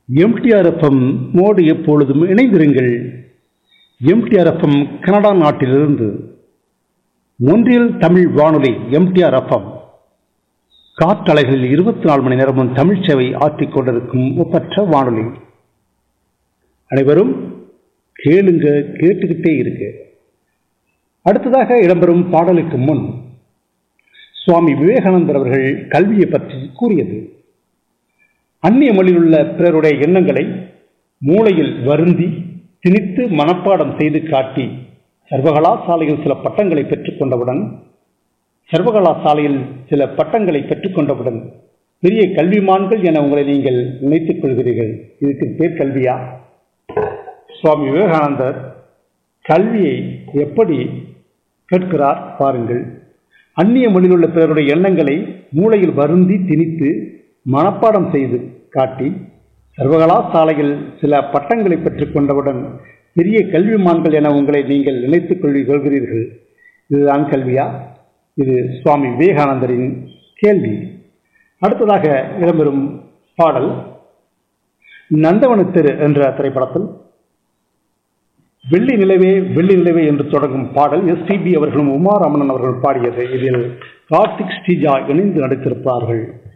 MTR FM mode எப்பொழுதும் இணைந்திருங்கள் MTR FM Canada நாட்டிலிருந்து ஒன்றில் தமிழ் வானொலி எம்டிஆர் எஃப்எம் காற்றலைகளில் இருபத்தி நாலு மணி நேரமும் தமிழ் சேவை ஆற்றிக் கொண்டிருக்கும் ஒப்பற்ற வானொலி அனைவரும் கேளுங்க கேட்டுக்கிட்டே இருக்கு அடுத்ததாக இடம்பெறும் பாடலுக்கு முன் சுவாமி விவேகானந்தர் அவர்கள் கல்வியை பற்றி கூறியது அந்நிய மொழியில் உள்ள பிறருடைய எண்ணங்களை மூளையில் வருந்தி திணித்து மனப்பாடம் செய்து காட்டி சர்வகலாசாலையில் சில பட்டங்களை பெற்றுக்கொண்டவுடன் சர்வகலாசாலையில் சில பட்டங்களை பெற்றுக்கொண்டவுடன் பெரிய கல்விமான்கள் என உங்களை நீங்கள் நினைத்துக் கொள்கிறீர்கள் இதுக்கு பேர் கல்வியா சுவாமி விவேகானந்தர் கல்வியை எப்படி கேட்கிறார் பாருங்கள் அந்நிய மொழியில் உள்ள பிறருடைய எண்ணங்களை மூளையில் வருந்தி திணித்து மனப்பாடம் செய்து காட்டி சர்வகலாசாலையில் சில பட்டங்களை பெற்றுக் கொண்டவுடன் பெரிய கல்விமான்கள் என உங்களை நீங்கள் நினைத்துக் கொள்கிறீர்கள் இதுதான் கல்வியா இது சுவாமி விவேகானந்தரின் கேள்வி அடுத்ததாக இடம்பெறும் பாடல் நந்தவன தெரு என்ற திரைப்படத்தில் வெள்ளி நிலவே வெள்ளி நிலவே என்று தொடங்கும் பாடல் எஸ்டிபி அவர்களும் உமாராமணன் அவர்கள் பாடியது இதில் கார்த்திக் ஸ்ரீஜா இணைந்து நடித்திருப்பார்கள்